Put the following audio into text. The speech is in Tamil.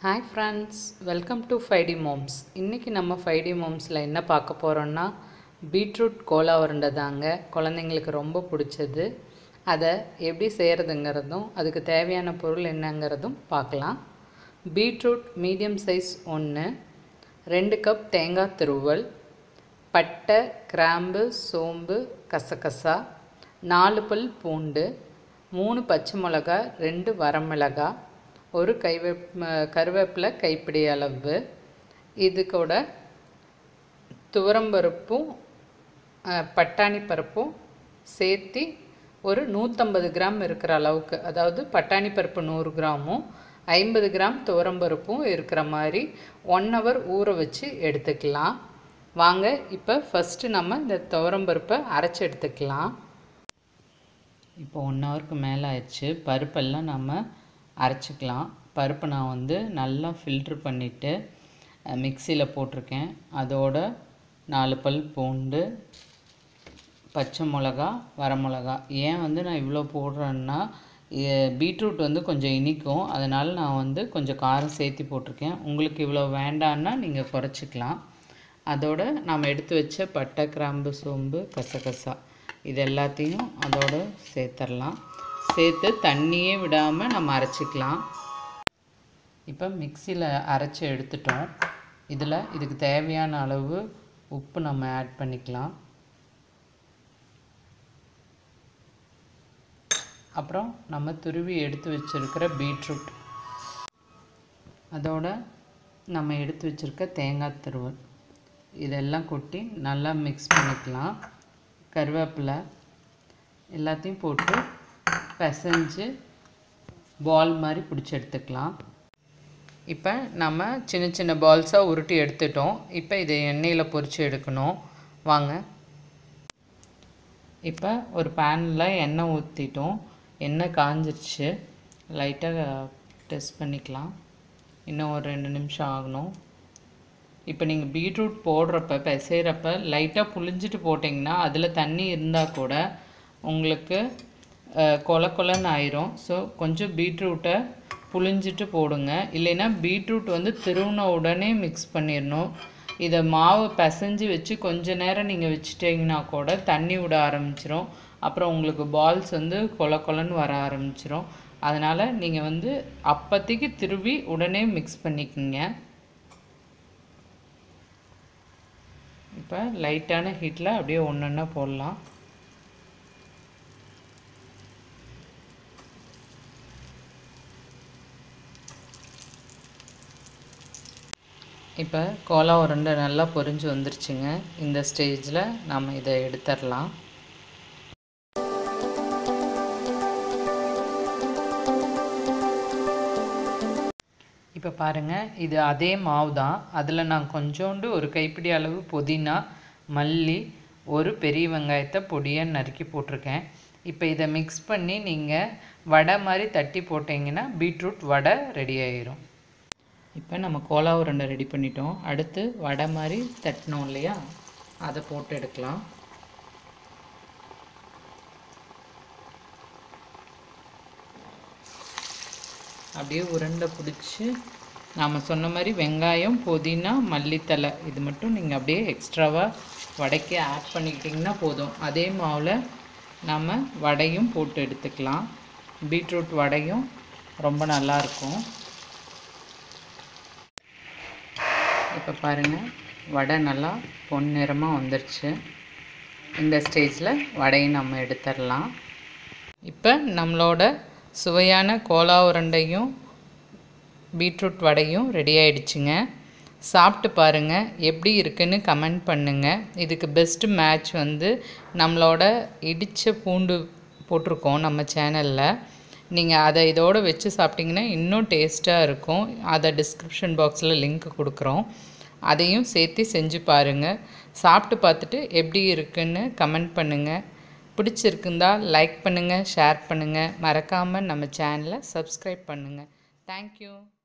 ஹாய் ஃப்ரெண்ட்ஸ் வெல்கம் டு ஃபைடி மோம்ஸ் இன்றைக்கி நம்ம ஃபைடி மோம்ஸில் என்ன பார்க்க போகிறோன்னா பீட்ரூட் கோலா உருண்டை தாங்க குழந்தைங்களுக்கு ரொம்ப பிடிச்சது அதை எப்படி செய்கிறதுங்கிறதும் அதுக்கு தேவையான பொருள் என்னங்கிறதும் பார்க்கலாம் பீட்ரூட் மீடியம் சைஸ் ஒன்று ரெண்டு கப் தேங்காய் துருவல் பட்டை கிராம்பு சோம்பு கசகசா நாலு பல் பூண்டு மூணு பச்சை மிளகா ரெண்டு வரமிளகா ஒரு கைவேப் கருவேப்பிலை கைப்பிடி அளவு இது கூட துவரம்பருப்பும் அஹ், பட்டாணி பருப்பும் சேர்த்து ஒரு நூற்றம்பது கிராம் இருக்கிற அளவுக்கு அதாவது பட்டாணி பருப்பு நூறு கிராமும் ஐம்பது கிராம் துவரம்பருப்பும் இருக்கிற மாதிரி ஒன் ஹவர் ஊற வச்சு எடுத்துக்கலாம் வாங்க இப்போ ஃபஸ்ட்டு நம்ம இந்த துவரம்பருப்பை அரைச்சி எடுத்துக்கலாம் இப்போ ஒன் ஹவருக்கு மேலே ஆயிடுச்சு பருப்பெல்லாம் நம்ம அரைச்சிக்கலாம் பருப்பை நான் வந்து நல்லா ஃபில்ட்ரு பண்ணிவிட்டு மிக்சியில் போட்டிருக்கேன் அதோட நாலு பல் பூண்டு பச்சை மிளகா வரமிளகா ஏன் வந்து நான் இவ்வளோ போடுறேன்னா எ- பீட்ரூட் வந்து கொஞ்சம் இனிக்கும் அதனால் நான் வந்து கொஞ்சம் காரம் சேர்த்து போட்டிருக்கேன் உங்களுக்கு இவ்வளோ வேண்டான்னா நீங்கள் குறைச்சிக்கலாம் அதோட நாம் எடுத்து வச்ச பட்டை கிராம்பு சோம்பு கசகசா இது எல்லாத்தையும் அதோட சேர்த்துடலாம் சேர்த்து தண்ணியே விடாமல் நம்ம அரைச்சிக்கலாம் இப்போ மிக்சியில் அரைச்சி எடுத்துட்டோம் இதில் இதுக்கு தேவையான அளவு உப்பு நம்ம ஆட் பண்ணிக்கலாம் அப்புறம் நம்ம துருவி எடுத்து வச்சிருக்கிற பீட்ரூட் அதோட நம்ம எடுத்து வச்சிருக்க தேங்காய் துருவல் இதெல்லாம் கொட்டி நல்லா மிக்ஸ் பண்ணிக்கலாம் கருவேப்பிலை எல்லாத்தையும் போட்டு பிசைஞ்சு பால் மாதிரி பிடிச்சி எடுத்துக்கலாம் இப்போ நம்ம சின்ன சின்ன பால்ஸாக உருட்டி எடுத்துட்டோம் இப்போ இதை எண்ணெயில் பொரித்து எடுக்கணும் வாங்க இப்போ ஒரு பேனில் எண்ணெய் ஊற்றிட்டோம் எண்ணெய் காஞ்சிருச்சு லைட்டாக டெஸ்ட் பண்ணிக்கலாம் இன்னும் ஒரு ரெண்டு நிமிஷம் ஆகணும் இப்போ நீங்கள் பீட்ரூட் போடுறப்ப பிசைகிறப்ப லைட்டாக புளிஞ்சிட்டு போட்டிங்கன்னா அதில் தண்ணி இருந்தால் கூட உங்களுக்கு அஹ், கொல கொலன்னு ஆயிரும் ஸோ கொஞ்சம் பீட்ரூட்டை புளிஞ்சிட்டு போடுங்க இல்லைன்னா பீட்ரூட் வந்து திருவுன உடனே மிக்ஸ் பண்ணிடணும் இதை மாவு பிசைஞ்சு வச்சு கொஞ்ச நேரம் நீங்கள் வச்சுட்டிங்கன்னா கூட தண்ணி விட ஆரம்பிச்சிரும் அப்புறம் உங்களுக்கு பால்ஸ் வந்து கொல கொலன்னு வர ஆரம்பிச்சிரும் அதனால் நீங்கள் வந்து அப்போதைக்கு திருவி உடனே மிக்ஸ் பண்ணிக்கோங்க இப்போ லைட்டான ஹீட்டில் அப்படியே ஒன்று ஒன்றா போடலாம் இப்போ கோலா உருண்டை நல்லா பொரிஞ்சு வந்துருச்சுங்க இந்த ஸ்டேஜில் நாம் இதை எடுத்துடலாம் இப்போ பாருங்கள் இது அதே மாவு தான் அதில் நான் கொஞ்சோண்டு ஒரு கைப்பிடி அளவு புதினா மல்லி ஒரு பெரிய வெங்காயத்தை பொடியாக நறுக்கி போட்டிருக்கேன் இப்போ இதை மிக்ஸ் பண்ணி நீங்கள் வடை மாதிரி தட்டி போட்டிங்கன்னா பீட்ரூட் வடை ரெடி ஆயிரும் இப்போ நம்ம கோலா உருண்டை ரெடி பண்ணிட்டோம் அடுத்து வடை மாதிரி தட்டினோம் இல்லையா அதை போட்டு எடுக்கலாம் அப்படியே உருண்டை பிடிச்சி நாம் சொன்ன மாதிரி வெங்காயம் புதினா மல்லித்தலை இது மட்டும் நீங்கள் அப்படியே எக்ஸ்ட்ராவாக வடைக்கு ஆட் பண்ணிக்கிட்டிங்கன்னா போதும் அதே மாவில் நாம் வடையும் போட்டு எடுத்துக்கலாம் பீட்ரூட் வடையும் ரொம்ப நல்லாயிருக்கும் இப்போ பாருங்கள் வடை நல்லா பொன்னிறமாக வந்துருச்சு இந்த ஸ்டேஜில் வடையும் நம்ம எடுத்துடலாம் இப்போ நம்மளோட சுவையான கோலா உருண்டையும் பீட்ரூட் வடையும் ரெடி ஆயிடுச்சுங்க சாப்பிட்டு பாருங்கள் எப்படி இருக்குன்னு கமெண்ட் பண்ணுங்கள் இதுக்கு பெஸ்ட் மேட்ச் வந்து நம்மளோட இடித்த பூண்டு போட்டிருக்கோம் நம்ம சேனலில் நீங்கள் அதை இதோடு வச்சு சாப்பிட்டிங்கன்னா இன்னும் டேஸ்ட்டாக இருக்கும் அதை டிஸ்கிரிப்ஷன் பாக்ஸில் லிங்க் கொடுக்குறோம் அதையும் சேர்த்து செஞ்சு பாருங்கள் சாப்பிட்டு பார்த்துட்டு எப்படி இருக்குன்னு கமெண்ட் பண்ணுங்கள் பிடிச்சிருக்குந்தா லைக் பண்ணுங்கள் ஷேர் பண்ணுங்கள் மறக்காமல் நம்ம சேனலை சப்ஸ்கிரைப் பண்ணுங்கள் தேங்க்யூ